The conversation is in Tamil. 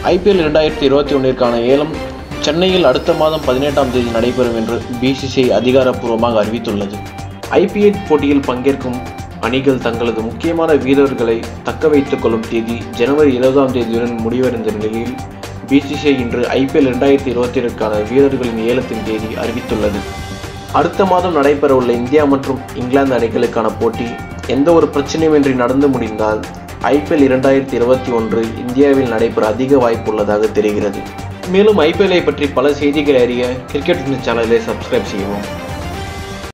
ஐபிஎல் இரண்டாயிரத்தி இருபத்தி ஒன்றிற்கான ஏலம் சென்னையில் அடுத்த மாதம் பதினெட்டாம் தேதி நடைபெறும் என்று பிசிசிஐ அதிகாரப்பூர்வமாக அறிவித்துள்ளது ஐபிஎல் போட்டியில் பங்கேற்கும் அணிகள் தங்களது முக்கியமான வீரர்களை தக்க வைத்துக் கொள்ளும் தேதி ஜனவரி இருபதாம் தேதியுடன் முடிவடைந்த நிலையில் பிசிசிஐ இன்று ஐபிஎல் இரண்டாயிரத்தி இருபத்திற்கான வீரர்களின் ஏலத்தின் தேதி அறிவித்துள்ளது அடுத்த மாதம் நடைபெறவுள்ள இந்தியா மற்றும் இங்கிலாந்து அணிகளுக்கான போட்டி எந்த ஒரு பிரச்சனையுமின்றி நடந்து முடிந்தால் ஐபிஎல் இரண்டாயிரத்தி இருபத்தி ஒன்று இந்தியாவில் நடைபெற அதிக வாய்ப்புள்ளதாக தெரிகிறது மேலும் ஐபிஎல்லை பற்றி பல செய்திகளை அறிய கிரிக்கெட் நியூஸ் சேனலை சப்ஸ்கிரைப் செய்யவும்